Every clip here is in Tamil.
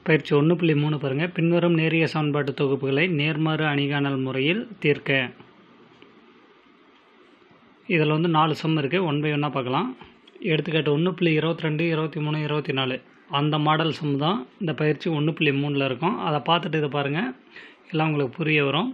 பயிற்சி ஒன்று புள்ளி மூணு பாருங்கள் பின்வரும் நேரிய சமன்பாட்டு தொகுப்புகளை நேர்மாறு அணிகாணல் முறையில் தீர்க்க இதில் வந்து நாலு சம் இருக்குது ஒன் பை ஒன்னாக பார்க்கலாம் எடுத்துக்காட்டு ஒன்று புள்ளி இருபத்தி ரெண்டு இருபத்தி மூணு இருபத்தி நாலு அந்த மாடல் சம் தான் இந்த பயிற்சி ஒன்று புள்ளி மூணில் இருக்கும் அதை பார்த்துட்டு இதை பாருங்கள் எல்லாம் உங்களுக்கு புரிய வரும்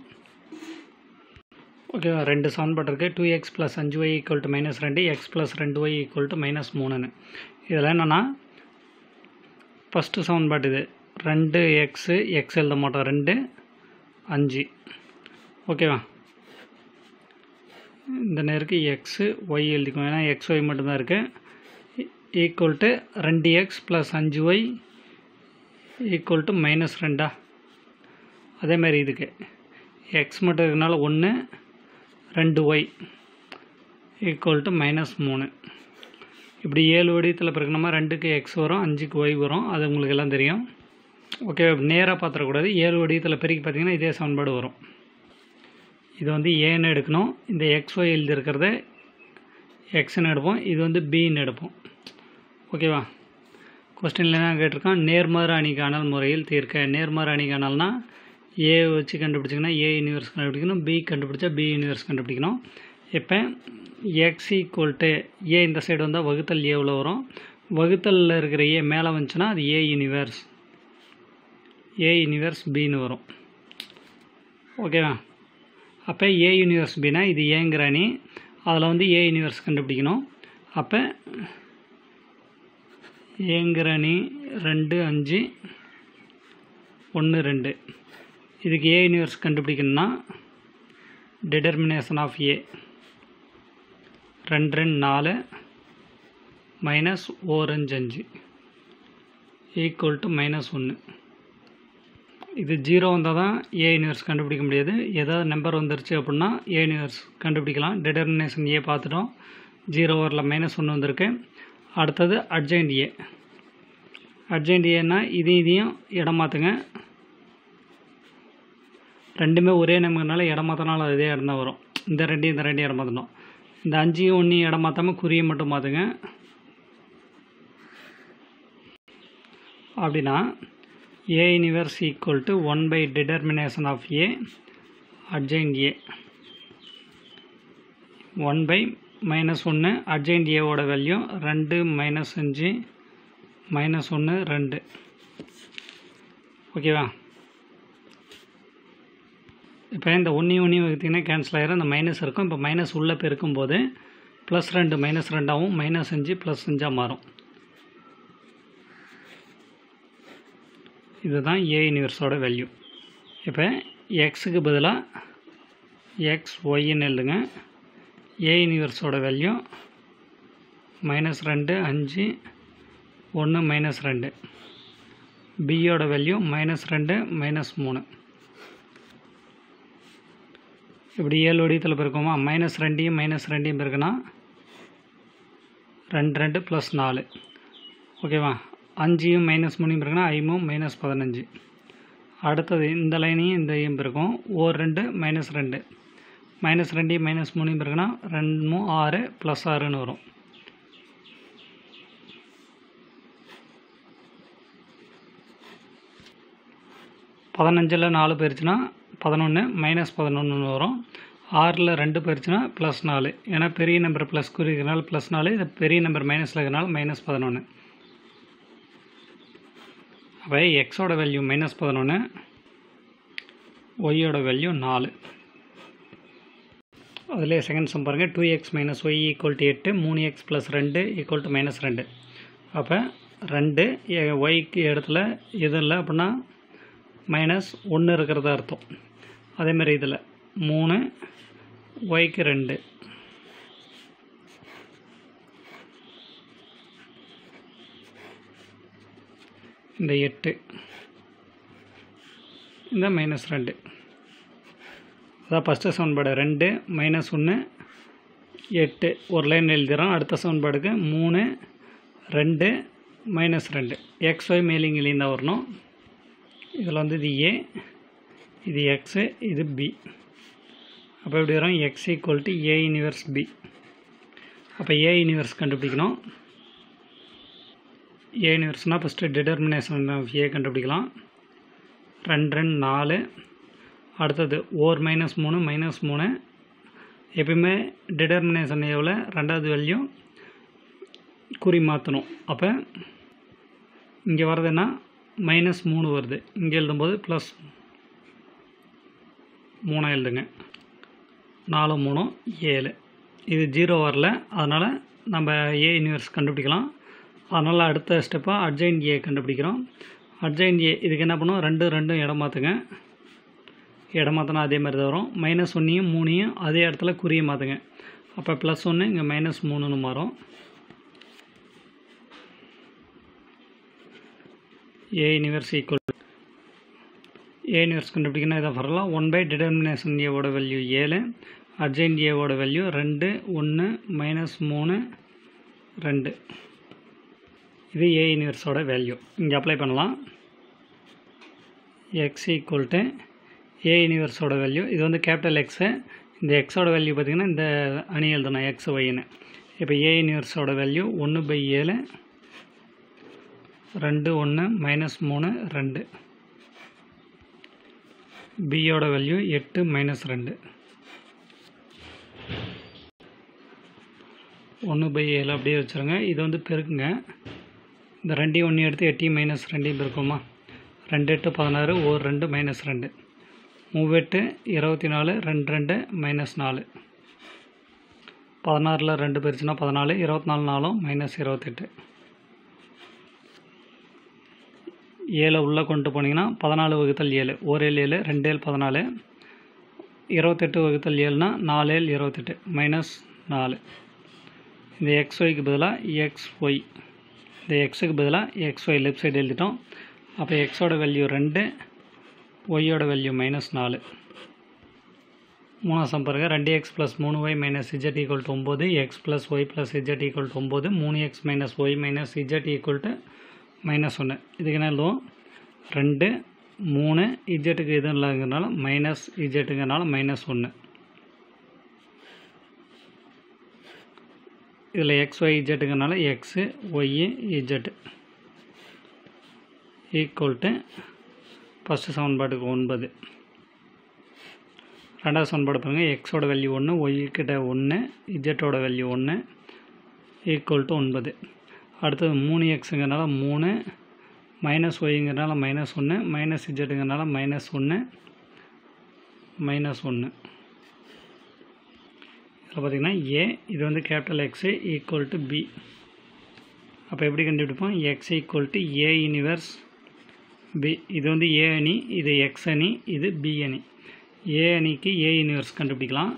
ஓகே ரெண்டு சமன்பாடு இருக்குது டூ எக்ஸ் ப்ளஸ் அஞ்சு ஒய் ஈக்குவல் டு மைனஸ் ரெண்டு எக்ஸ் ப்ளஸ் ரெண்டு ஒய் ஈக்குவல் டு மைனஸ் மூணுன்னு இதில் என்னென்னா ஃபஸ்ட்டு சமன்பாடு இது ரெண்டு எக்ஸு எக்ஸ் எழுத மாட்டோம் ரெண்டு அஞ்சு ஓகேவா இந்த நேருக்கு எக்ஸு ஒய் எழுதிக்கும் ஏன்னா எக்ஸ் ஒய் மட்டும்தான் இருக்குது ஈக்குவல் டு ரெண்டு எக்ஸ் ப்ளஸ் அஞ்சு ஒய் ஈக்குவல் டு மைனஸ் ரெண்டா அதேமாதிரி இதுக்கு எக்ஸ் மட்டும் இருக்கனால ஒன்று ரெண்டு ஒய் ஈக்குவல் டு மைனஸ் மூணு இப்படி ஏழு வடிவத்தில் பிறக்கணுமா ரெண்டுக்கு எக்ஸ் வரும் அஞ்சுக்கு ஒய் வரும் அது உங்களுக்கு எல்லாம் தெரியும் ஓகே நேராக பார்த்துடக்கூடாது ஏழு வடிவத்தில் பெருக்கி பார்த்தீங்கன்னா இதே சமன்பாடு வரும் இது வந்து ஏன்னு எடுக்கணும் இந்த எக்ஸ் ஒய் எழுதியிருக்கிறத எக்ஸ்ன்னு எடுப்போம் இது வந்து பின்னு எடுப்போம் ஓகேவா கொஸ்டினில் என்ன கேட்டிருக்கான் நேர்மாறு அணிகாணல் முறையில் தீர்க்க நேர்மாறு அணிகாணல்னால் ஏ வச்சு கண்டுபிடிச்சிங்கன்னா ஏ யூனிவர்ஸ் கண்டுபிடிக்கணும் பி கண்டுபிடிச்சா பி யூனிவர்ஸ் கண்டுபிடிக்கணும் இப்போ எக்ஸ் ஈக்குவல் டு ஏ இந்த சைடு வந்தால் வகுத்தல் ஏவில் வரும் வகுத்தலில் இருக்கிற ஏ மேலே வந்துச்சுன்னா அது ஏ யூனிவர்ஸ் ஏ யூனிவர்ஸ் பின்னு வரும் ஓகேவா அப்போ ஏ யூனிவர்ஸ் பினா இது ஏங்கிற அணி அதில் வந்து ஏ யூனிவர்ஸ் கண்டுபிடிக்கணும் அப்போ ஏங்கிற அணி ரெண்டு அஞ்சு ஒன்று ரெண்டு இதுக்கு ஏ யூனிவர்ஸ் கண்டுபிடிக்கணும்னா டிட்டர்மினேஷன் ஆஃப் ஏ ரெண்டு ரெண்டு நாலு மைனஸ் ஓரஞ்சு அஞ்சு ஈக்குவல் டு மைனஸ் ஒன்று இது ஜீரோ வந்தால் தான் ஏ யூனிவர்ஸ் கண்டுபிடிக்க முடியாது ஏதாவது நம்பர் வந்துருச்சு அப்படின்னா ஏ யூனிவர்ஸ் கண்டுபிடிக்கலாம் டிட்டர்மினேஷன் ஏ பார்த்துட்டோம் ஜீரோ வரல மைனஸ் ஒன்று வந்திருக்கு அடுத்தது அட்ஜெண்ட் ஏ அட்ஜெண்ட் ஏன்னா இதையும் இதையும் இடம் மாற்றுங்க ரெண்டுமே ஒரே நம்பர்னால இடம் மாற்றினாலும் அதே இடம் தான் வரும் இந்த ரெண்டையும் இந்த ரெண்டையும் இடம் மாற்றணும் இந்த அஞ்சையும் ஒன்றையும் இடம் மாற்றாமல் குறியை மட்டும் மாற்றுங்க அப்படின்னா A inverse equal to one by determination of A adjoint A one by minus ஒன்று அட்ஜைண்ட் ஏவோட வேல்யூ ரெண்டு மைனஸ் அஞ்சு மைனஸ் ஒன்று ரெண்டு ஓகேவா இப்போ இந்த ஒன்றையும் ஒன்றையும் வகுத்திங்கன்னா கேன்சல் ஆகிரும் இந்த மைனஸ் இருக்கும் இப்போ மைனஸ் உள்ளே பெருக்கும்போது ப்ளஸ் ரெண்டு மைனஸ் ரெண்டாகவும் மைனஸ் அஞ்சு ப்ளஸ் அஞ்சாக மாறும் இதுதான் ஏ யூனிவர்ஸோட வேல்யூ இப்போ எக்ஸுக்கு பதிலாக எக்ஸ் ஒய்ன்னு எழுதுங்க ஏ யூனிவர்ஸோட வேல்யூ மைனஸ் ரெண்டு அஞ்சு ஒன்று மைனஸ் ரெண்டு பியோட வேல்யூ மைனஸ் ரெண்டு மைனஸ் மூணு இப்படி ஏழு வடிவத்தில் பிறக்குமா மைனஸ் ரெண்டையும் மைனஸ் ரெண்டையும் பிறகுனா ரெண்டு ரெண்டு ப்ளஸ் நாலு ஓகேவா அஞ்சையும் மைனஸ் மூணையும் பிறகுனா ஐமும் மைனஸ் பதினஞ்சு அடுத்தது இந்த லைனையும் இந்த ஐயும் பிறக்கும் ஓர் ரெண்டு மைனஸ் ரெண்டு மைனஸ் ரெண்டையும் மைனஸ் மூணையும் பிறகுனா ரெண்டு ஆறு ப்ளஸ் ஆறுன்னு வரும் பதினஞ்சில் நாலு போயிருச்சுன்னா பதினொன்று மைனஸ் பதினொன்று வரும் ஆறில் ரெண்டு போயிருச்சுன்னா ப்ளஸ் நாலு ஏன்னா பெரிய நம்பர் ப்ளஸ் குறிக்கிறனால ப்ளஸ் நாலு இது பெரிய நம்பர் மைனஸில் இருக்கிறனால மைனஸ் பதினொன்று அப்போ எக்ஸோட வேல்யூ மைனஸ் பதினொன்று ஒய்யோட வேல்யூ நாலு அதிலே செகண்ட் சம் பாருங்கள் two x minus y equal to எட்டு மூணு எக்ஸ் ப்ளஸ் ரெண்டு ஈக்குவல் டு மைனஸ் ரெண்டு அப்போ ரெண்டு ஒய்க்கு இடத்துல எது இல்லை அப்படின்னா மைனஸ் ஒன்று இருக்கிறதா அர்த்தம் அதேமாதிரி இதில் மூணு ஒய்க்கு ரெண்டு இந்த எட்டு இந்த மைனஸ் ரெண்டு அதான் ஃபஸ்ட்டு சமன்பாடு ரெண்டு மைனஸ் ஒன்று எட்டு ஒரு லைன் எழுதிடுறோம் அடுத்த சமன்பாடுக்கு மூணு ரெண்டு மைனஸ் ரெண்டு எக்ஸ் ஒய் மேலிங் தான் வரணும் இதில் வந்து இது ஏ இது எக்ஸு இது பி அப்போ எப்படி வரும் x equal to A inverse B அப்போ ஏ யூனிவர்ஸ் கண்டுபிடிக்கணும் ஏ யூனிவர்ஸ்னால் ஃபஸ்ட்டு டிட்டர்மினேஷன் ஆஃப் ஏ கண்டுபிடிக்கலாம் ரெண்டு ரெண்டு நாலு அடுத்தது ஓர் மைனஸ் மூணு மைனஸ் மூணு எப்பயுமே டிட்டர்மினேஷன் ஏவில் ரெண்டாவது வேல்யூ குறி மாற்றணும் அப்போ இங்கே வர்றதுன்னா மைனஸ் மூணு வருது இங்கே எழுதும்போது ப்ளஸ் மூணாக எழுதுங்க நாலு மூணு ஏழு இது ஜீரோ வரல அதனால் நம்ம ஏ யூனிவர்ஸ் கண்டுபிடிக்கலாம் அதனால் அடுத்த ஸ்டெப்பாக அட்ஜைன் ஏ கண்டுபிடிக்கிறோம் அட்ஜைன் ஏ இதுக்கு என்ன பண்ணுவோம் ரெண்டு ரெண்டும் இடம் மாற்றுங்க இடம் மாற்றினா அதே மாதிரி தான் வரும் மைனஸ் ஒன்றையும் மூணையும் அதே இடத்துல குறிய மாற்றுங்க அப்போ ப்ளஸ் ஒன்று இங்கே மைனஸ் மூணுன்னு மாறும் A inverse equal A inverse கண்டுபிடிக்கணும் இதை வரலாம் ஒன் பை டிட்டர்மினேஷன் ஏவோட வேல்யூ ஏழு அர்ஜெயின் ஏவோட வேல்யூ ரெண்டு ஒன்று மைனஸ் மூணு ரெண்டு இது ஏ யூனிவர்ஸோட வேல்யூ இங்கே அப்ளை பண்ணலாம் எக்ஸ் ஈக்குவல் டு ஏ யூனிவர்ஸோட வேல்யூ இது வந்து கேபிட்டல் எக்ஸு இந்த எக்ஸோட வேல்யூ பார்த்திங்கன்னா இந்த அணி எழுதணும் எக்ஸ் ஒய்னு இப்போ ஏ யூனிவர்ஸோட வேல்யூ ஒன்று பை ஏழு ரெண்டு ஒன்று மைனஸ் மூணு ரெண்டு பியோட வேல்யூ எட்டு மைனஸ் ரெண்டு ஒன்று பை ஏழு அப்படியே வச்சுருங்க இது வந்து பெருக்குங்க இந்த ரெண்டையும் ஒன்று எடுத்து எட்டையும் மைனஸ் ரெண்டையும் பெருக்குமா ரெண்டு எட்டு பதினாறு ஒரு ரெண்டு மைனஸ் ரெண்டு மூவெட்டு இருபத்தி நாலு ரெண்டு ரெண்டு மைனஸ் நாலு பதினாறில் ரெண்டு பெருச்சுன்னா பதினாலு இருபத்தி நாலு நாலும் மைனஸ் இருபத்தெட்டு ஏழை உள்ளே கொண்டு போனீங்கன்னா பதினாலு வகுத்தல் ஏழு ஒரு ஏழு ஏழு ரெண்டு ஏழு பதினாலு இருபத்தெட்டு வகுத்தல் ஏழுனா நாலு ஏழு இருபத்தெட்டு மைனஸ் நாலு இந்த எக்ஸ் ஒய்க்கு பதிலாக எக்ஸ் ஒய் இந்த எக்ஸுக்கு பதிலாக எக்ஸ் ஒய் லெஃப்ட் சைடு எழுதிட்டோம் அப்போ எக்ஸோட வேல்யூ ரெண்டு ஒய்யோட வேல்யூ மைனஸ் நாலு மூணாம் சம் பாருங்கள் ரெண்டு எக்ஸ் ப்ளஸ் மூணு y minus z equal to ஒம்பது x plus y plus z equal to ஒம்பது மூணு x minus y minus z equal to minus ஒன்று இதுக்கு என்ன எழுதுவோம் ரெண்டு மூணு இஜெட்டுக்கு எதுவும் இல்லைங்கிறனால மைனஸ் இஜெட்டுங்கிறனால மைனஸ் ஒன்று இதில் எக்ஸ் ஒய் இஜெட்டுங்கிறனால x y z equal to first சமன்பாட்டுக்கு ஒன்பது ரெண்டாவது சமன்பாடு பாருங்கள் எக்ஸோட வேல்யூ ஒன்று ஒய் கிட்ட ஒன்று இஜெட்டோட வேல்யூ ஒன்று ஈக்குவல் டு ஒன்பது அடுத்தது மூணு எக்ஸுங்கிறனால மூணு மைனஸ் ஒய்ங்கிறனால மைனஸ் ஒன்று மைனஸ் இஜெட்டுங்கிறனால மைனஸ் ஒன்று மைனஸ் ஒன்று இதில் பார்த்திங்கன்னா ஏ இது வந்து capital x equal to B அப்போ எப்படி கண்டுபிடிப்போம் x equal to A inverse B இது வந்து ஏ அணி இது எக்ஸ் அணி இது பி அணி ஏ அணிக்கு ஏ யூனிவர்ஸ் கண்டுபிடிக்கலாம்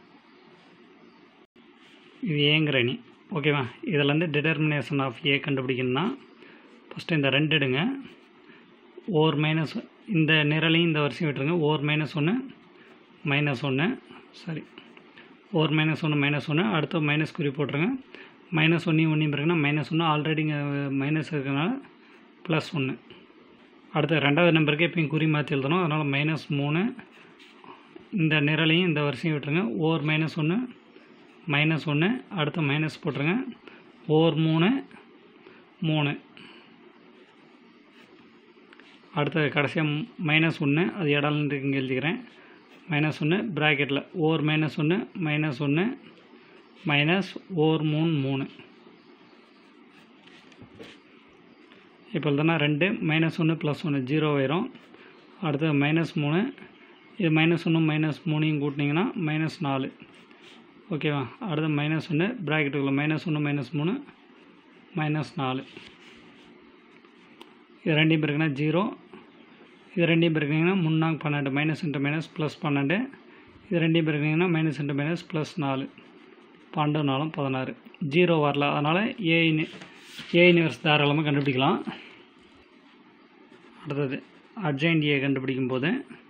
இது ஏங்கிற அணி ஓகேவா இதில் வந்து டிட்டர்மினேஷன் ஆஃப் ஏ கண்டுபிடிக்கணும்னா ஃபஸ்ட்டு இந்த ரெண்டு எடுங்க ஓர் மைனஸ் இந்த நிரலையும் இந்த வரிசையும் விட்டுருங்க ஓர் மைனஸ் ஒன்று மைனஸ் ஒன்று சரி ஓர் மைனஸ் ஒன்று மைனஸ் ஒன்று அடுத்து மைனஸ் குறி போட்டுருங்க மைனஸ் ஒன்றையும் ஒன்றையும் பிறகுனா மைனஸ் ஒன்று ஆல்ரெடி இங்கே மைனஸ் இருக்கிறதுனால ப்ளஸ் ஒன்று அடுத்து ரெண்டாவது நம்பருக்கு எப்பயும் குறி மாற்றி எழுதணும் அதனால் மைனஸ் மூணு இந்த நிரலையும் இந்த வரிசையும் விட்டுருங்க ஓர் மைனஸ் ஒன்று மைனஸ் ஒன்று அடுத்து மைனஸ் போட்டுருங்க ஓர் மூணு மூணு அடுத்து கடைசியாக மைனஸ் ஒன்று அது இடம்னு இங்கே எழுதிக்கிறேன் மைனஸ் ஒன்று ப்ராக்கெட்டில் ஓர் மைனஸ் ஒன்று மைனஸ் ஒன்று மைனஸ் ஓர் மூணு மூணு இப்போ தானே ரெண்டு மைனஸ் ஒன்று ப்ளஸ் ஒன்று ஜீரோ ஆயிரும் அடுத்து மைனஸ் மூணு இது மைனஸ் ஒன்று மைனஸ் மூணையும் கூட்டினீங்கன்னா மைனஸ் நாலு ஓகேவா அடுத்து மைனஸ் ஒன்று ப்ராக்கெட்டுக்குள்ள மைனஸ் ஒன்று மைனஸ் மூணு மைனஸ் நாலு இது ரெண்டையும் பிறகுனா ஜீரோ இது ரெண்டையும் பிறகுனீங்கன்னா முன்னாங்க பன்னெண்டு மைனஸ் இன்ட்டு மைனஸ் ப்ளஸ் பன்னெண்டு இது ரெண்டையும் பிறகுனீங்கன்னா மைனஸ் இன்ட்டு மைனஸ் ப்ளஸ் நாலு பன்னெண்டு நாலும் பதினாறு ஜீரோ வரல அதனால் ஏ ஏ யூனிவர்ஸ் தாராளமாக கண்டுபிடிக்கலாம் அடுத்தது அர்ஜென்ட் ஏ கண்டுபிடிக்கும் போது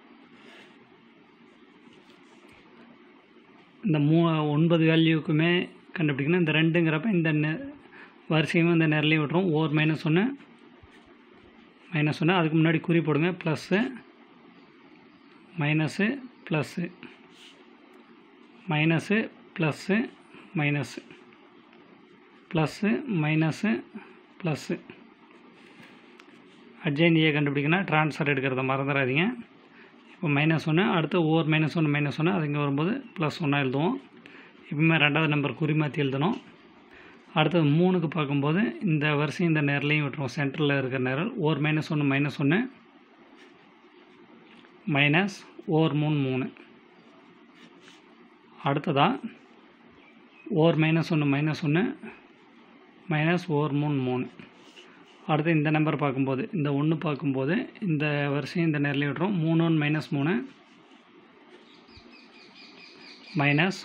இந்த மூ ஒன்பது வேல்யூக்குமே கண்டுபிடிக்கணும் இந்த ரெண்டுங்கிறப்ப இந்த நெ- வரிசையும் இந்த நிரலையும் விட்டுரும் ஓர் மைனஸ் ஒன்று மைனஸ் ஒன்று அதுக்கு முன்னாடி குறி போடுங்க plus minus plus minus plus minus plus minus plus adjoint A கண்டுபிடிக்கணும் ட்ரான்ஸ்ஃபர் எடுக்கிறத மறந்துடாதீங்க இப்போ மைனஸ் ஒன்று அடுத்து ஓர் மைனஸ் ஒன்று மைனஸ் ஒன்று அது இங்கே வரும்போது ப்ளஸ் ஒன்றா எழுதுவோம் இப்போமே ரெண்டாவது நம்பர் குறிமாற்றி எழுதணும் அடுத்தது மூணுக்கு பார்க்கும்போது இந்த வரிசையும் இந்த நேரலையும் விட்டுருவோம் சென்டரில் இருக்கிற நேரல் ஓர் மைனஸ் ஒன்று மைனஸ் ஒன்று மைனஸ் ஓர் மூணு மூணு அடுத்ததாக ஓர் மைனஸ் ஒன்று மைனஸ் ஒன்று மைனஸ் ஓர் மூணு மூணு அடுத்து இந்த நம்பர் பார்க்கும்போது இந்த ஒன்று பார்க்கும்போது இந்த வரிசையும் இந்த நேரில் விட்டுரும் மூணு ஒன்று மைனஸ் மூணு மைனஸ்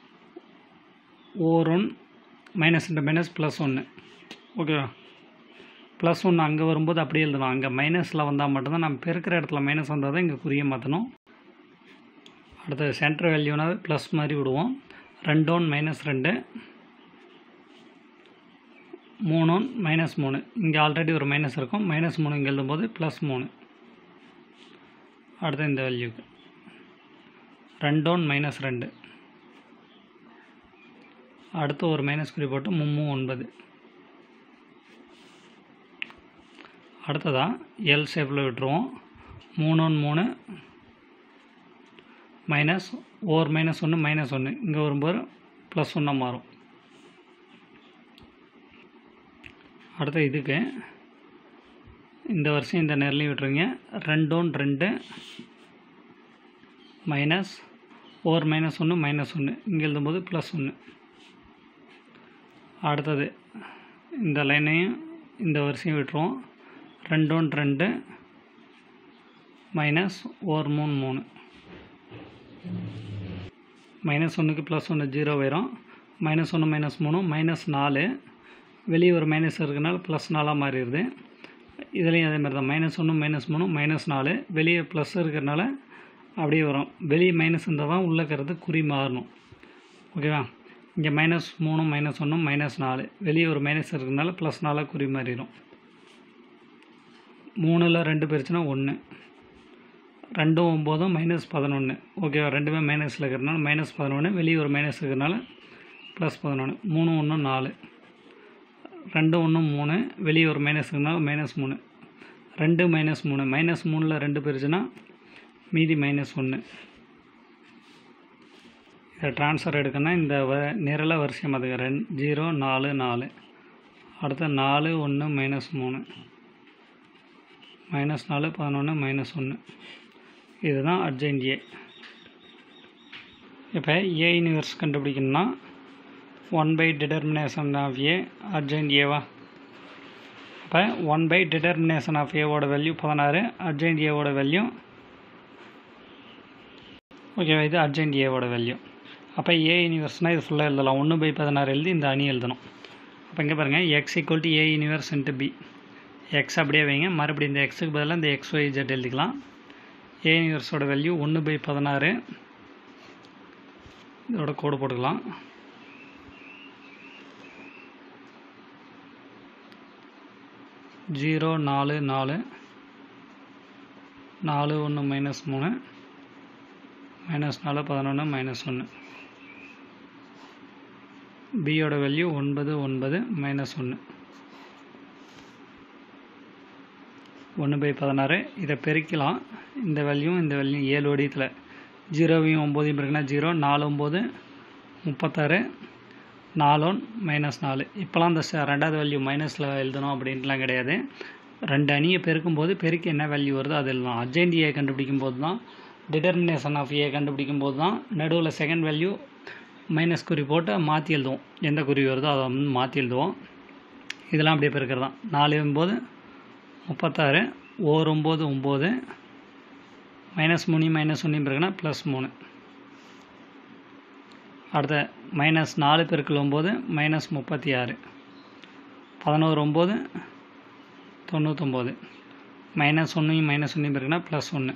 ஓர் ஒன் மைனஸ் இந்த மைனஸ் ப்ளஸ் ஒன்று ஓகேவா ப்ளஸ் ஒன்று அங்கே வரும்போது அப்படியே எழுதணும் அங்கே மைனஸில் வந்தால் மட்டும்தான் நம்ம பெருக்கிற இடத்துல மைனஸ் வந்தால் தான் இங்கே குறிய மாற்றணும் அடுத்தது சென்டர் வேல்யூனா ப்ளஸ் மாதிரி விடுவோம் ரெண்டு ஒன் மைனஸ் ரெண்டு மூணு ஒன் மைனஸ் மூணு இங்கே ஆல்ரெடி ஒரு மைனஸ் இருக்கும் மைனஸ் மூணு இங்கே எழுதும்போது ப்ளஸ் மூணு அடுத்து இந்த வேல்யூக்கு ரெண்டு ஒன் மைனஸ் ரெண்டு அடுத்து ஒரு மைனஸ் குறி போட்டு மும்மூ ஒன்பது அடுத்ததாக எல் ஷேப்பில் விட்டுருவோம் மூணு ஒன்று மூணு மைனஸ் ஓர் மைனஸ் ஒன்று மைனஸ் ஒன்று இங்கே வரும்போது ப்ளஸ் ஒன்னாக மாறும் அடுத்து இதுக்கு இந்த வருஷம் இந்த நேரிலையும் விட்டுருங்க ரெண்டு ஒன்று ரெண்டு மைனஸ் ஓர் மைனஸ் ஒன்று மைனஸ் ஒன்று இங்கே எழுதும்போது ப்ளஸ் ஒன்று அடுத்தது இந்த லைனையும் இந்த வரிசையும் விட்டுருவோம் ரெண்டு ஒன்று ரெண்டு மைனஸ் ஓர் மூணு மூணு மைனஸ் ஒன்றுக்கு ப்ளஸ் ஒன்று ஜீரோ வரும் மைனஸ் ஒன்று மைனஸ் மூணு மைனஸ் நாலு வெளியே ஒரு மைனஸ் இருக்கனால ப்ளஸ் நாலாக மாறிடுது இதுலேயும் அதே மாதிரி தான் மைனஸ் ஒன்று மைனஸ் மூணு மைனஸ் நாலு வெளியே ப்ளஸ் இருக்கிறனால அப்படியே வரும் வெளியே மைனஸ் இருந்தால் தான் உள்ளே இருக்கிறது குறி மாறணும் ஓகேவா இங்கே மைனஸ் மூணு மைனஸ் ஒன்று மைனஸ் நாலு வெளியே ஒரு மைனஸ் இருக்கிறதுனால ப்ளஸ் நாலாக குறி மாறிடும் மூணில் ரெண்டு போயிருச்சுன்னா ஒன்று ரெண்டும் ஒம்போதும் மைனஸ் பதினொன்று ஓகேவா ரெண்டுமே மைனஸில் இருக்கிறனால மைனஸ் பதினொன்று வெளியே ஒரு மைனஸ் இருக்கிறனால ப்ளஸ் பதினொன்று மூணு ஒன்று நாலு ரெண்டு ஒன்று மூணு வெளியே ஒரு மைனஸ் இருக்கிறனால மைனஸ் மூணு ரெண்டு மைனஸ் மூணு மைனஸ் மூணில் ரெண்டு போயிருச்சுன்னா மீதி மைனஸ் ஒன்று இதை ட்ரான்ஸ்ஃபர் எடுக்கணும்னா இந்த வ நிரல வரிசை பார்த்துக்க ரெண்டு ஜீரோ நாலு நாலு அடுத்து நாலு ஒன்று மைனஸ் மூணு மைனஸ் நாலு பதினொன்று மைனஸ் ஒன்று இதுதான் அர்ஜென்ட் ஏ இப்போ ஏ யூனிவர்ஸ் கண்டுபிடிக்கணும்னா one by determination of A adjoint ஏவா இப்போ ஒன் பை டிட்டர்மினேஷன் ஆஃப் ஏவோட வேல்யூ பதினாறு அர்ஜென்ட் ஏவோட வேல்யூ ஓகேவா இது அர்ஜென்ட் ஏவோட வேல்யூ அப்போ ஏ யூனிவர்ஸ்னால் இது ஃபுல்லாக எழுதலாம் ஒன்று பை பதினாறு எழுதி இந்த அணி எழுதணும் அப்போ இங்கே பாருங்கள் x equal to A inverse into B x அப்படியே வைங்க மறுபடியும் இந்த எக்ஸுக்கு பதிலாக இந்த எக்ஸ் ஒய் ஜெட் எழுதிக்கலாம் ஏ யூனிவர்ஸோட வேல்யூ ஒன்று பை பதினாறு இதோட கோடு போட்டுக்கலாம் ஜீரோ நாலு நாலு நாலு ஒன்று மைனஸ் மூணு மைனஸ் நாலு பதினொன்று மைனஸ் ஒன்று பியோட வேல்யூ ஒன்பது ஒன்பது மைனஸ் ஒன்று ஒன்று பை பதினாறு இதை பெருக்கலாம் இந்த வேல்யூவும் இந்த வேல்யூ ஏழு வடிவத்தில் ஜீரோவையும் ஒம்போதையும் பெருக்கினா ஜீரோ நாலு ஒம்பது முப்பத்தாறு நாலு ஒன் மைனஸ் நாலு இப்போலாம் இந்த ச- ரெண்டாவது வேல்யூ மைனஸில் எழுதணும் அப்படின்ட்டுலாம் கிடையாது ரெண்டு அணியை பெருக்கும்போது பெருக்கி என்ன வேல்யூ வருதோ அது எழுதலாம் அர்ஜென்ட் ஏ கண்டுபிடிக்கும் போது தான் டிட்டர்மினேஷன் ஆஃப் ஏ கண்டுபிடிக்கும் போது தான் நடுவில் செகண்ட் வேல்யூ மைனஸ் குறி போட்டு மாற்றி எழுதுவோம் எந்த குறி வருதோ அதை வந்து மாற்றி எழுதுவோம் இதெல்லாம் அப்படியே பெருக்கிறது தான் நாலு ஒம்பது முப்பத்தாறு ஓர் ஒம்பது ஒம்பது மைனஸ் மூணு மைனஸ் ஒன்று பிறகுனா ப்ளஸ் மூணு அடுத்த மைனஸ் நாலு பெருக்கல் ஒம்பது மைனஸ் முப்பத்தி ஆறு பதினோரு ஒம்பது தொண்ணூத்தொம்பது மைனஸ் ஒன்றையும் மைனஸ் ஒன்றையும் பிறகுனா ப்ளஸ் ஒன்று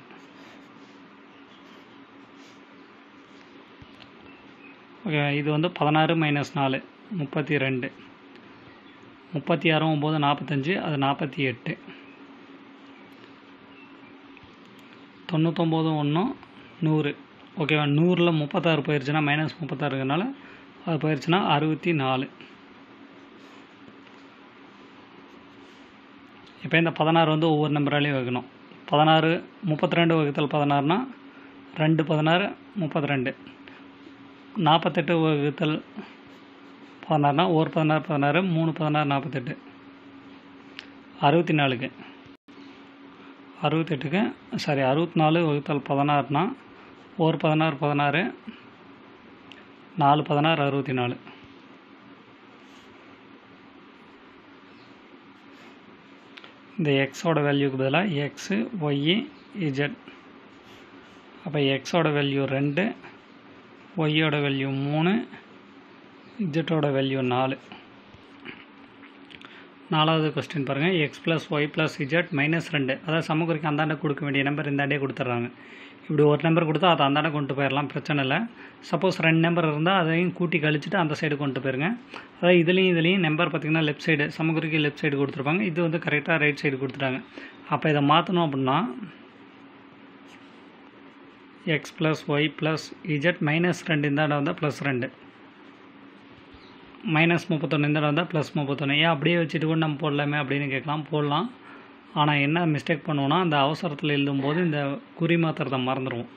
ஓகே இது வந்து பதினாறு மைனஸ் நாலு முப்பத்தி ரெண்டு முப்பத்தி ஆறு ஒம்பது நாற்பத்தஞ்சு அது நாற்பத்தி எட்டு தொண்ணூத்தொம்பது ஒன்றும் நூறு ஓகேவா நூறில் முப்பத்தாறு போயிடுச்சுன்னா மைனஸ் முப்பத்தாறுனால அது போயிடுச்சுன்னா அறுபத்தி நாலு இப்போ இந்த பதினாறு வந்து ஒவ்வொரு நம்பராலையும் வகுக்கணும் பதினாறு முப்பத்தி ரெண்டு வகுத்தல் பதினாறுனா ரெண்டு பதினாறு முப்பத்தி ரெண்டு நாற்பத்தெட்டு வகுத்தல் பதினாறுனா ஒரு பதினாறு பதினாறு மூணு பதினாறு நாற்பத்தெட்டு அறுபத்தி நாலுக்கு அறுபத்தெட்டுக்கு சாரி அறுபத்தி நாலு வகுத்தல் பதினாறுனா ஒரு பதினாறு பதினாறு நாலு பதினாறு அறுபத்தி நாலு இந்த எக்ஸோட வேல்யூக்கு பதிலாக எக்ஸு ஒய்இ இஜெட் அப்போ எக்ஸோட வேல்யூ ரெண்டு ஒய்யோட வேல்யூ மூணு இஜெட்டோட வேல்யூ நாலு நாலாவது கொஸ்டின் பாருங்கள் x plus y plus z minus ரெண்டு அதாவது சமக்குறிக்கு அந்தாண்ட கொடுக்க வேண்டிய நம்பர் இந்தாண்டே கொடுத்துட்றாங்க இப்படி ஒரு நம்பர் கொடுத்தா அதை அந்தாண்ட கொண்டு போயிடலாம் பிரச்சனை இல்லை சப்போஸ் ரெண்டு நம்பர் இருந்தால் அதையும் கூட்டி கழிச்சிட்டு அந்த சைடு கொண்டு போயிருங்க அதாவது இதுலேயும் இதுலேயும் நம்பர் பார்த்திங்கன்னா லெஃப்ட் சைடு சமக்குறிக்கு லெஃப்ட் சைடு கொடுத்துருப்பாங்க இது வந்து கரெக்டாக ரைட் சைடு கொடுத்துட்டாங்க அப்போ இதை மாற்றணும் அப்படின்னா x plus y plus z minus ரெண்டு இந்த இடம் வந்தால் ப்ளஸ் ரெண்டு மைனஸ் முப்பத்தொன்று இந்த இடம் வந்தால் ப்ளஸ் முப்பத்தொன்று ஏன் அப்படியே வச்சுட்டு கூட நம்ம போடலாமே அப்படின்னு கேட்கலாம் போடலாம் ஆனால் என்ன மிஸ்டேக் பண்ணுவோன்னா அந்த அவசரத்தில் எழுதும்போது இந்த குறி மாத்திரத்தை மறந்துடுவோம்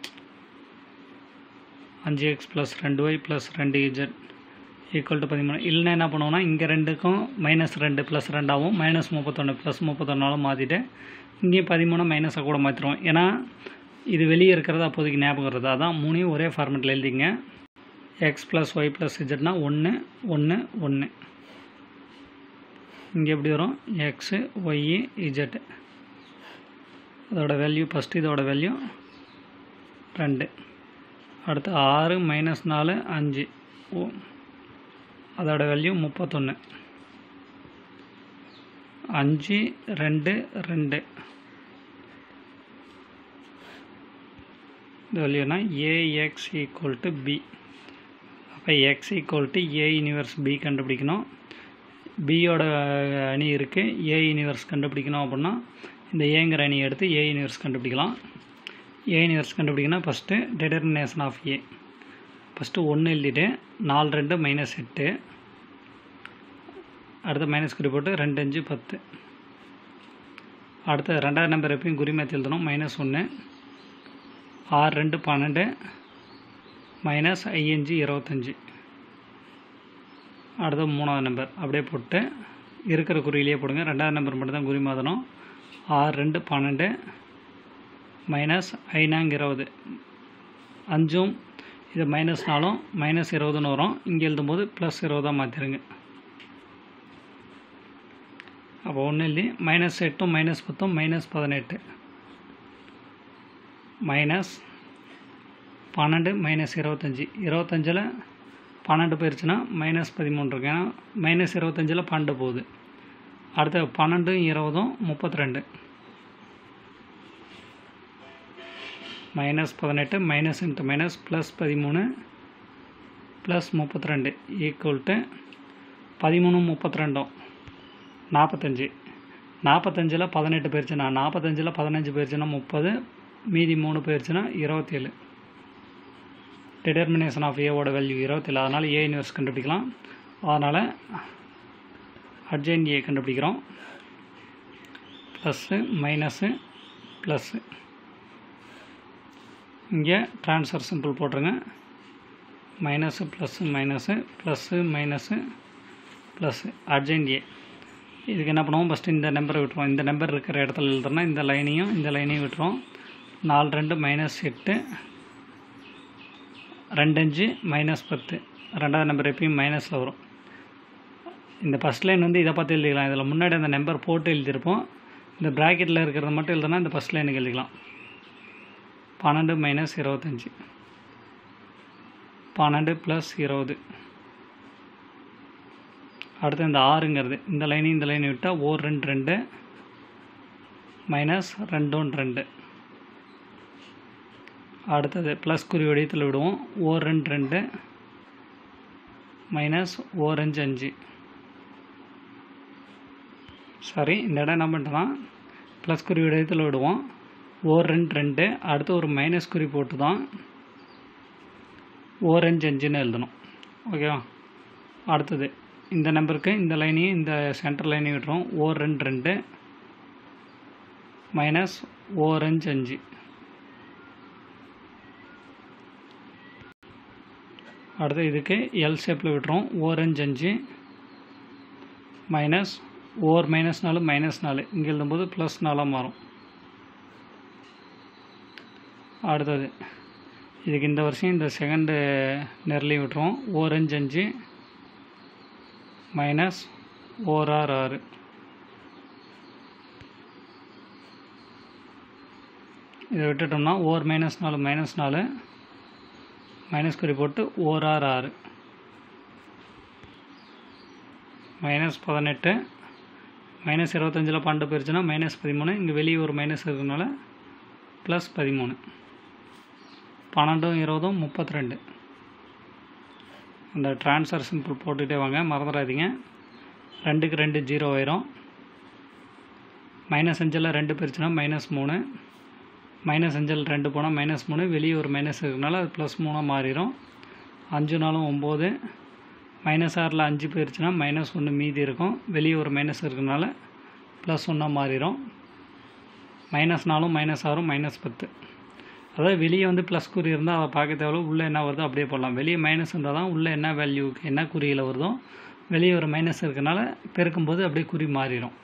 அஞ்சு எக்ஸ் ப்ளஸ் ரெண்டு ஒய் ப்ளஸ் ரெண்டு இஜெட் ஈக்குவல் டு பதிமூணு இல்லைன்னா என்ன பண்ணுவோன்னா இங்கே ரெண்டுக்கும் மைனஸ் ரெண்டு ப்ளஸ் ரெண்டாகவும் மைனஸ் முப்பத்தொன்று ப்ளஸ் முப்பத்தொன்னாலும் மாற்றிட்டு இங்கேயும் பதிமூணு மைனஸை கூட மாற்றிடுவோம் ஏன்னா இது வெளியே இருக்கிறது அப்போதைக்கு ஞாபகம் வருது அதான் மூணையும் ஒரே ஃபார்மெட்டில் எழுதிங்க எக்ஸ் ப்ளஸ் ஒய் ப்ளஸ் இஜெட்னா ஒன்று ஒன்று ஒன்று இங்கே எப்படி வரும் எக்ஸு ஒய்இ இஜெட்டு அதோட வேல்யூ ஃபஸ்ட்டு இதோட வேல்யூ ரெண்டு அடுத்து ஆறு மைனஸ் நாலு அஞ்சு ஓ அதோட வேல்யூ முப்பத்தொன்று அஞ்சு ரெண்டு ரெண்டு இந்த வேல்யூனா ஏஎக்ஸ் ஈக்குவல் டு பி அப்போ x equal to A inverse B கண்டுபிடிக்கணும் பியோட அணி இருக்குது ஏ யூனிவர்ஸ் கண்டுபிடிக்கணும் அப்படின்னா இந்த ஏங்கிற அணி எடுத்து ஏ யூனிவர்ஸ் கண்டுபிடிக்கலாம் ஏ யூனிவர்ஸ் கண்டுபிடிக்கணும் first determination of A first ஒன்று எழுதிட்டு நாலு ரெண்டு மைனஸ் எட்டு அடுத்து மைனஸ் குறி போட்டு ரெண்டு அஞ்சு பத்து அடுத்து ரெண்டாவது நம்பர் எப்பயும் குறி மாற்றி எழுதணும் மைனஸ் ஒன்று ஆறு ரெண்டு பன்னெண்டு மைனஸ் ஐயஞ்சு இருபத்தஞ்சி அடுத்து மூணாவது நம்பர் அப்படியே போட்டு இருக்கிற குறியிலேயே போடுங்க ரெண்டாவது நம்பர் மட்டும் தான் குறி மாற்றணும் ஆறு ரெண்டு பன்னெண்டு மைனஸ் ஐநாங்க இருபது அஞ்சும் இது மைனஸ் நாலும் மைனஸ் இருபதுன்னு வரும் இங்கே எழுதும்போது ப்ளஸ் இருபதாக மாற்றிடுங்க அப்போ ஒன்று எழுதி மைனஸ் எட்டும் மைனஸ் பத்தும் மைனஸ் பதினெட்டு மைனஸ் பன்னெண்டு மைனஸ் இருபத்தஞ்சி இருபத்தஞ்சில் பன்னெண்டு போயிடுச்சுன்னா மைனஸ் பதிமூணு இருக்கு ஏன்னா மைனஸ் இருபத்தஞ்சில் பன்னெண்டு போகுது அடுத்து பன்னெண்டும் இருபதும் முப்பத்தி ரெண்டு மைனஸ் பதினெட்டு மைனஸ் இன்ட்டு மைனஸ் ப்ளஸ் பதிமூணு ப்ளஸ் முப்பத்தி ரெண்டு ஈக்குவல் டு பதிமூணு முப்பத்தி ரெண்டும் நாற்பத்தஞ்சு நாற்பத்தஞ்சில் பதினெட்டு போயிடுச்சுன்னா நாற்பத்தஞ்சில் பதினஞ்சு போயிடுச்சுன்னா முப்பது மீதி மூணு போயிடுச்சுன்னா இருபத்தேழு டிட்டர்மினேஷன் ஆஃப் ஏவோட வேல்யூ இருபத்தேழு அதனால் ஏ யூனிவர்ஸ் கண்டுபிடிக்கலாம் அதனால் அட்ஜைன் ஏ கண்டுபிடிக்கிறோம் ப்ளஸ்ஸு மைனஸு ப்ளஸ்ஸு இங்கே ட்ரான்ஸ்ஃபர் சிம்பிள் போட்டுருங்க minus plus minus plus minus plus adjoint A இதுக்கு என்ன பண்ணுவோம் ஃபஸ்ட்டு இந்த நம்பரை விட்டுருவோம் இந்த நம்பர் இருக்கிற இடத்துல எழுதுறோன்னா இந்த லைனையும் இந்த லைனையும் விட்டுருவோம் நாலு ரெண்டு மைனஸ் எட்டு ரெண்டு அஞ்சு மைனஸ் பத்து ரெண்டாவது நம்பர் எப்பயும் மைனஸில் வரும் இந்த ஃபஸ்ட் லைன் வந்து இதை பார்த்து எழுதிக்கலாம் இதில் முன்னாடி அந்த நம்பர் போட்டு எழுதியிருப்போம் இந்த ப்ராக்கெட்டில் இருக்கிறத மட்டும் எழுதுனா இந்த ஃபஸ்ட் லைனுக்கு எழுதிக்கலாம் பன்னெண்டு மைனஸ் இருபத்தஞ்சி பன்னெண்டு ப்ளஸ் இருபது அடுத்து இந்த ஆறுங்கிறது இந்த லைனையும் இந்த லைனை விட்டால் ஓர் ரெண்டு ரெண்டு மைனஸ் ரெண்டும் ரெண்டு அடுத்தது ப்ளஸ் குறி வடிவத்தில் விடுவோம் ஓர் ரெண்டு ரெண்டு மைனஸ் ஓர் அஞ்சு அஞ்சு சாரி இந்த இடம் என்ன பண்ணுறோன்னா ப்ளஸ் குறி வடிவத்தில் விடுவோம் ஓர் ரெண்டு ரெண்டு அடுத்து ஒரு மைனஸ் குறி போட்டு தான் ஓர் அஞ்சு அஞ்சுன்னு எழுதணும் ஓகேவா அடுத்தது இந்த நம்பருக்கு இந்த லைனையும் இந்த சென்டர் லைனையும் விட்டுருவோம் ஓர் ரெண்டு ரெண்டு மைனஸ் ஓரஞ்சு அஞ்சு அடுத்து இதுக்கு எல் ஷேப்பில் விட்டுறோம் ஓரஞ்சு அஞ்சு மைனஸ் ஓர் மைனஸ் நாலு மைனஸ் நாலு இங்கே எழுதும்போது ப்ளஸ் நாலாக மாறும் அடுத்தது இதுக்கு இந்த வருஷம் இந்த செகண்டு நெர்லையும் விட்டுருவோம் ஓரஞ்சு அஞ்சு மைனஸ் ஓர் ஆறு ஆறு இதை விட்டுட்டோம்னா ஓர் மைனஸ் நாலு மைனஸ் நாலு மைனஸ் குறி போட்டு ஓர் ஆறு ஆறு மைனஸ் பதினெட்டு மைனஸ் இருபத்தஞ்சில் பன்னெண்டு போயிருச்சுன்னா மைனஸ் பதிமூணு இங்கே வெளியே ஒரு மைனஸ் இருக்கிறதுனால ப்ளஸ் பதிமூணு பன்னெண்டும் இருபதும் முப்பத்தி ரெண்டு இந்த ட்ரான்ஸ்ஃபர் சிம்பிள் போட்டுகிட்டே வாங்க மறந்துடாதீங்க ரெண்டுக்கு ரெண்டு ஜீரோ ஆயிரும் மைனஸ் அஞ்சில் ரெண்டு போயிருச்சுன்னா மைனஸ் மூணு மைனஸ் அஞ்சில் ரெண்டு போனால் மைனஸ் மூணு வெளியே ஒரு மைனஸ் இருக்கிறதுனால அது ப்ளஸ் மூணாக மாறிடும் அஞ்சு நாளும் ஒம்பது மைனஸ் ஆறில் அஞ்சு போயிருச்சுன்னா மைனஸ் ஒன்று மீதி இருக்கும் வெளியே ஒரு மைனஸ் இருக்கிறதுனால ப்ளஸ் ஒன்றா மாறிடும் மைனஸ் நாலும் மைனஸ் ஆறும் மைனஸ் பத்து அதாவது வெளியே வந்து ப்ளஸ் குறி இருந்தால் அதை பார்க்க தேவையில்ல உள்ளே என்ன வருதோ அப்படியே போடலாம் வெளியே மைனஸ் இருந்தால் தான் உள்ளே என்ன வேல்யூக்கு என்ன குறியில் வருதோ வெளியே ஒரு மைனஸ் இருக்கனால பெருக்கும்போது அப்படியே குறி மாறிடும்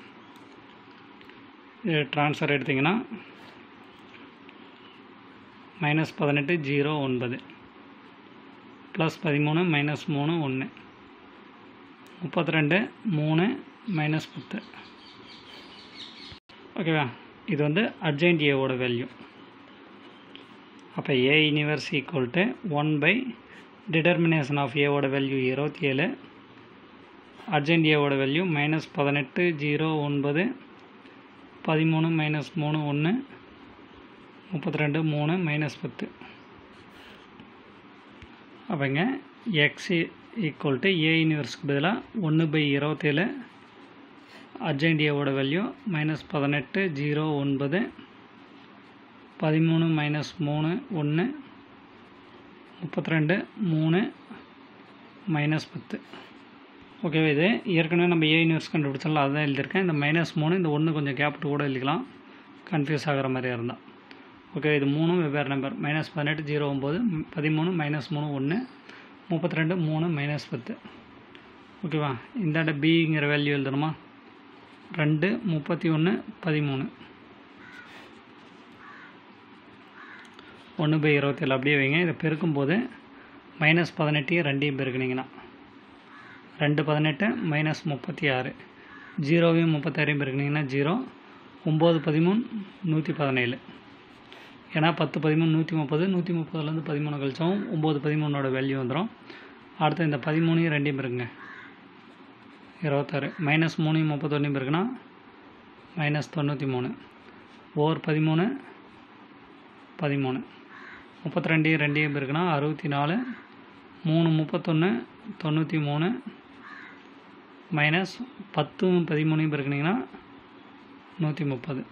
இது ட்ரான்ஸ்ஃபர் எடுத்திங்கன்னா மைனஸ் பதினெட்டு ஜீரோ ஒன்பது ப்ளஸ் பதிமூணு மைனஸ் மூணு ஒன்று முப்பத்தி ரெண்டு மூணு மைனஸ் பத்து ஓகேவா இது வந்து அர்ஜென்ட் ஏவோட வேல்யூ அப்போ A inverse equal to one by determination of ஏவோட வேல்யூ இருபத்தி ஏழு அர்ஜென்ட் ஏவோட வேல்யூ மைனஸ் பதினெட்டு ஜீரோ ஒன்பது பதிமூணு மைனஸ் மூணு ஒன்று முப்பத்தி ரெண்டு மூணு மைனஸ் பத்து அப்போங்க எக்ஸ் ஈக்குவல் டு ஏ யூனிவர்ஸ்க்கு பதிலாக ஒன்று பை இருபத்தேழு அர்ஜென்ட் ஏவோட வேல்யூ மைனஸ் பதினெட்டு ஜீரோ ஒன்பது பதிமூணு மைனஸ் மூணு ஒன்று முப்பத்தி ரெண்டு மூணு மைனஸ் பத்து ஓகேவா இது ஏற்கனவே நம்ம ஏ யூனிவர்ஸ் கண்டுபிடிச்சாலும் அதுதான் எழுதியிருக்கேன் இந்த மைனஸ் மூணு இந்த ஒன்று கொஞ்சம் கேப்ட்டு கூட எழுதிக்கலாம் கன்ஃபியூஸ் ஆகிற மாதிரியா இருந்தால் ஓகே இது மூணும் வெவ்வேறு நம்பர் மைனஸ் பதினெட்டு ஜீரோ ஒம்பது பதிமூணு மைனஸ் மூணு ஒன்று முப்பத்தி ரெண்டு மூணு மைனஸ் பத்து ஓகேவா இந்தாண்ட பிங்கிற வேல்யூ எழுதணுமா ரெண்டு முப்பத்தி ஒன்று பதிமூணு ஒன்று பை இருபத்தேழு அப்படியே வைங்க இதை பெருக்கும்போது மைனஸ் பதினெட்டையும் ரெண்டையும் பெருக்குனீங்கன்னா ரெண்டு பதினெட்டு மைனஸ் முப்பத்தி ஆறு ஜீரோவையும் முப்பத்தாறையும் பெருக்குனீங்கன்னா ஜீரோ ஒம்பது பதிமூணு நூற்றி பதினேழு ஏன்னா பத்து பதிமூணு நூற்றி முப்பது நூற்றி முப்பதுலேருந்து பதிமூணு கழிச்சோம் ஒம்பது பதிமூணோட வேல்யூ வந்துடும் அடுத்து இந்த பதிமூணையும் ரெண்டையும் பெருக்குங்க இருபத்தாறு மைனஸ் மூணையும் முப்பத்தொன்னையும் பெருக்குன்னா மைனஸ் தொண்ணூற்றி மூணு ஓர் பதிமூணு பதிமூணு முப்பத்தி ரெண்டையும் ரெண்டையும் பெருக்குன்னா அறுபத்தி நாலு மூணு முப்பத்தொன்று தொண்ணூற்றி மூணு மைனஸ் பத்து பதிமூணையும் பெருக்குனிங்கன்னா நூற்றி முப்பது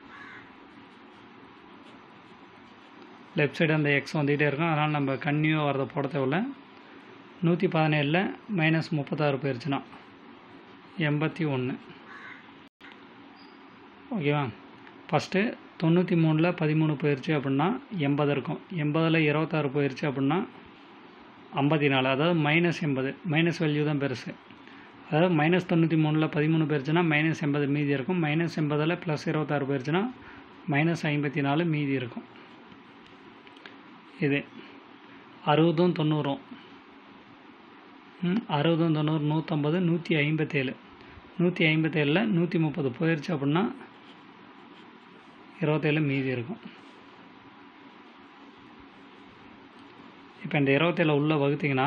லெஃப்ட் சைடு அந்த எக்ஸ் வந்துகிட்டே இருக்கும் அதனால் நம்ம கன்னியூவாக வரதை போட தேவையில்ல நூற்றி பதினேழில் மைனஸ் முப்பத்தாறு போயிடுச்சுன்னா எண்பத்தி ஒன்று ஓகேவா ஃபஸ்ட்டு தொண்ணூற்றி மூணில் பதிமூணு போயிடுச்சு அப்படின்னா எண்பது இருக்கும் எண்பதில் இருபத்தாறு போயிடுச்சு அப்படின்னா ஐம்பத்தி நாலு அதாவது மைனஸ் எண்பது மைனஸ் வேல்யூ தான் பெருசு அதாவது மைனஸ் தொண்ணூற்றி மூணில் பதிமூணு போயிடுச்சுன்னா மைனஸ் எண்பது மீதி இருக்கும் மைனஸ் எண்பதில் ப்ளஸ் இருபத்தாறு போயிடுச்சுன்னா மைனஸ் ஐம்பத்தி நாலு மீதி இருக்கும் இது அறுபதும் தொண்ணூறும் அறுபதும் தொண்ணூறு நூற்றம்பது நூற்றி ஐம்பத்தேழு நூற்றி ஐம்பத்தேழில் நூற்றி முப்பது போயிடுச்சு அப்படின்னா இருபத்தேழு மீதி இருக்கும் இப்போ இந்த இருபத்தேழு உள்ளே வகுத்திங்கன்னா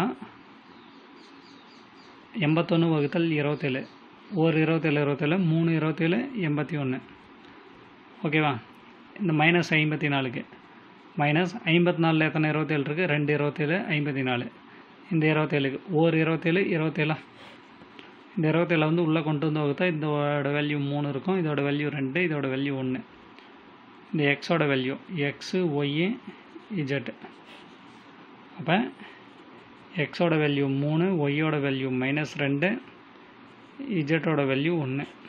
எண்பத்தொன்று வகுத்தல் இருபத்தேழு ஒரு இருபத்தேழு இருபத்தேழு மூணு இருபத்தேழு எண்பத்தி ஒன்று ஓகேவா இந்த மைனஸ் ஐம்பத்தி நாலுக்கு மைனஸ் ஐம்பத்தி நாலில் எத்தனை இருபத்தேழு இருக்குது ரெண்டு இருபத்தேழு ஐம்பத்தி நாலு இந்த இருபத்தேழுக்கு ஒரு இருபத்தேழு இருபத்தேழா இந்த இருபத்தேழை வந்து உள்ளே கொண்டு வந்து வகுத்தா இதோட வேல்யூ மூணு இருக்கும் இதோட வேல்யூ ரெண்டு இதோட வேல்யூ ஒன்று இந்த எக்ஸோட வேல்யூ எக்ஸு ஒய்யு இஜெட் அப்போ எக்ஸோட வேல்யூ மூணு ஒய்யோட வேல்யூ மைனஸ் ரெண்டு இஜெட்டோட வேல்யூ ஒன்று